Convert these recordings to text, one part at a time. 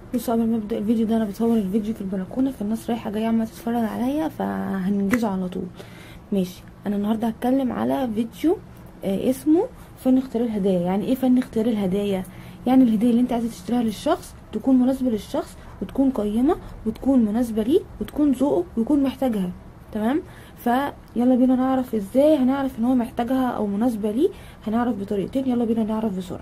بصوا قبل ما ابدا الفيديو ده انا بصور الفيديو في البلكونه فالناس رايحه جايه عماله تتفرج عليا فهننجزه على طول ماشي انا النهارده هتكلم على فيديو آه اسمه فن اختيار الهدايا يعني ايه فن اختيار الهدايا يعني الهديه اللي انت عايزه تشتريها للشخص تكون مناسبه للشخص وتكون قيمه وتكون مناسبه ليه وتكون ذوقه ويكون محتاجها تمام فيلا بينا نعرف ازاي هنعرف ان هو محتاجها او مناسبه ليه هنعرف بطريقتين يلا بينا نعرف بسرعه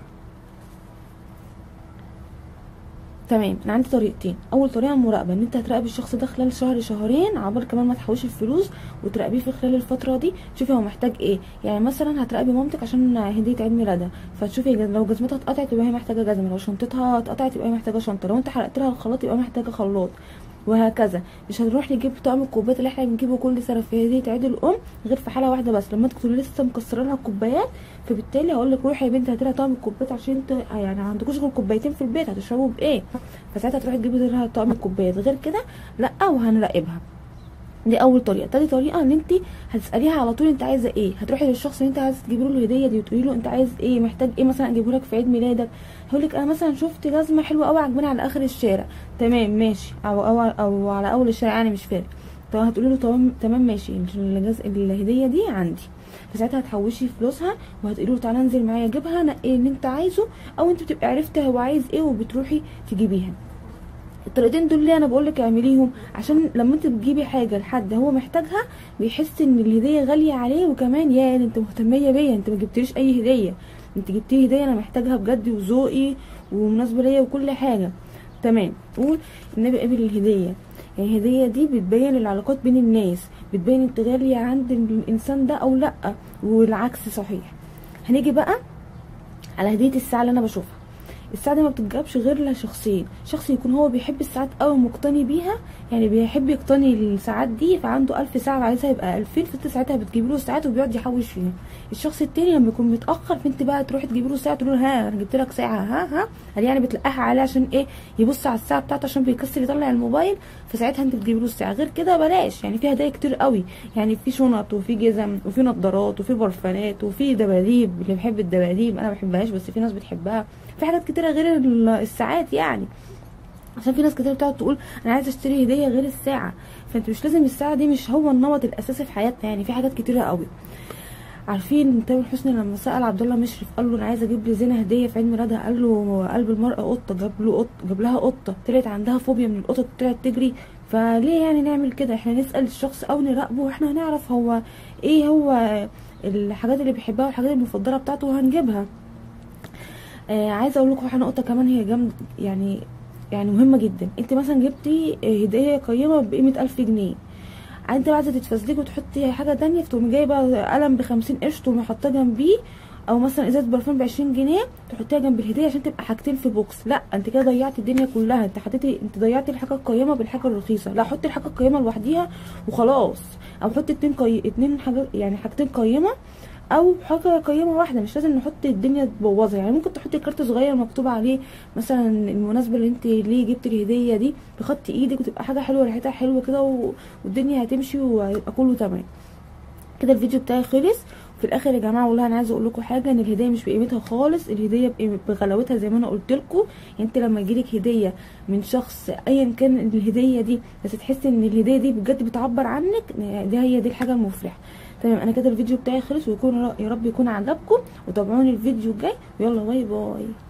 تمام انا عندي طريقتين اول طريقه المراقبه ان انت هتراقب الشخص ده خلال شهر شهرين عبر كمان ما تحوش الفلوس وتراقبيه في خلال الفتره دي تشوفي هو محتاج ايه يعني مثلا هتراقبي مامتك عشان هديه عيد ميلادها فتشوفي لو جزمتها اتقطعت يبقى هي محتاجه جزمه لو شنطتها اتقطعت يبقى هي محتاجه شنطه لو انت حرقت لها الخلاط يبقى محتاجه خلاط وهكذا مش هنروح نجيب طقم الكوبايات اللي احنا بنجيبه كل سنه في هديه عيد الام غير في حاله واحده بس لما تكوني لسه مكسره لها الكوبايات فبالتالي هقول لك روحي يا بنتي هاتي لها طقم الكوبايات عشان انت يعني ما عندكوش غير كوبايتين في البيت هتشربوا بايه فساعتها تروحي تجيبي لها طقم الكوبايات غير كده لا وهنراقبها دي اول طريقه تاني طريقه ان انت هتساليها على طول انت عايزه ايه هتروحي للشخص اللي انت عايزه تجيبي له الهديه دي وتقولي له انت عايز ايه محتاج ايه مثلا اجيبه لك في عيد ميلادك هيقول لك انا مثلا شفت جزمه حلوه قوي عجباني على اخر الشارع تمام ماشي او او, أو على اول الشارع يعني مش فارق طب هتقولي له تمام تمام ماشي الجز... الهديه دي عندي فساعتها هتحوشي فلوسها وهتقولي له تعالى انزل معايا جيبها نقي اللي انت عايزه او انت بتبقي عرفتي هو عايز ايه وبتروحي تجيبيها الطريقتين دول ليه انا بقول لك اعمليهم عشان لما انت بتجيبي حاجه لحد هو محتاجها بيحس ان الهديه غاليه عليه وكمان يا انت مهتميه بيا انت ما جبتليش اي هديه انت جبتي هديه انا محتاجها بجد وذوقي ومناسبه ليا وكل حاجه تمام قول النبي قبل الهديه يعني الهديه دي بتبين العلاقات بين الناس بتبين انت غاليه عند الانسان ده او لا والعكس صحيح هنيجي بقى على هديه الساعه اللي انا بشوفها الساعه دي ما بتتجابش غير لشخصين شخص يكون هو بيحب الساعات قوي مقتني بيها يعني بيحب يقتني الساعات دي فعنده ألف ساعه وعايزها يبقى ألفين فانت ساعتها بتجيبي له الساعات وبيقعد يحوش فيها الشخص التاني لما يكون متاخر فانت بقى تروحي تجيبي له ساعه تقول له ها انا جبت لك ساعه ها ها قال يعني بتلقاها عليه عشان ايه يبص على الساعه بتاعته عشان بيكسر يطلع الموبايل فساعتها انت بتجيبي له الساعه غير كده بلاش يعني في هدايا كتير قوي يعني في شنط وفي جزم وفي نظارات وفي برفانات وفي دباديب اللي بيحب الدباديب انا ما بحبهاش بس في ناس بتحبها في حاجات كتيره غير الساعات يعني عشان في ناس كتير بتقعد تقول انا عايزه اشتري هديه غير الساعه فانت مش لازم الساعه دي مش هو النمط الاساسي في حياتنا يعني في حاجات كتيره قوي عارفين تامر حسني لما سال عبد الله مشرف قال له انا عايزه اجيب لي زينه هديه في عيد ميلادها قال له قلب المراه قطه جاب له قط جاب لها قطه طلعت عندها فوبيا من القطط طلعت تجري فليه يعني نعمل كده احنا نسال الشخص او نراقبه واحنا هنعرف هو ايه هو الحاجات اللي بيحبها والحاجات المفضله بتاعته وهنجيبها آه عايزه اقول لكم على نقطه كمان هي جامد يعني يعني مهمه جدا انت مثلا جبتي هديه قيمه بقيمه ألف جنيه انت عايزه تتفزلكي وتحطي حاجه تانية فتقومي جايبه قلم بخمسين قرش تقومي حاطاه جنبيه او مثلا ازازه برفان بعشرين جنيه تحطيها جنب الهديه عشان تبقى حاجتين في بوكس لا انت كده ضيعتي الدنيا كلها انت حطيتي انت ضيعتي الحاجه القيمه بالحاجه الرخيصه لا حطي الحاجه القيمه لوحديها وخلاص او حطي اتنين قي... اتنين حاجه يعني حاجتين قيمه او حاجه قيمه واحده مش لازم نحط الدنيا تبوظها يعني ممكن تحطي كارت صغير مكتوب عليه مثلا المناسبه اللي انت ليه جبت الهديه دي بخط ايدك وتبقى حاجه حلوه ريحتها حلوه كده و... والدنيا هتمشي وهيبقى كله تمام كده الفيديو بتاعي خلص في الاخر يا جماعه والله انا عايزه اقول لكم حاجه ان الهديه مش بقيمتها خالص الهديه بغلاوتها زي ما انا قلت لكم يعني انت لما يجيلك هديه من شخص ايا كان الهديه دي بس تحسي ان الهديه دي بجد بتعبر عنك دي هي دي الحاجه المفرحه تمام انا كده الفيديو بتاعي خلص ويكون يا رب يكون عجبكم وتابعوني الفيديو الجاي ويلا باي باي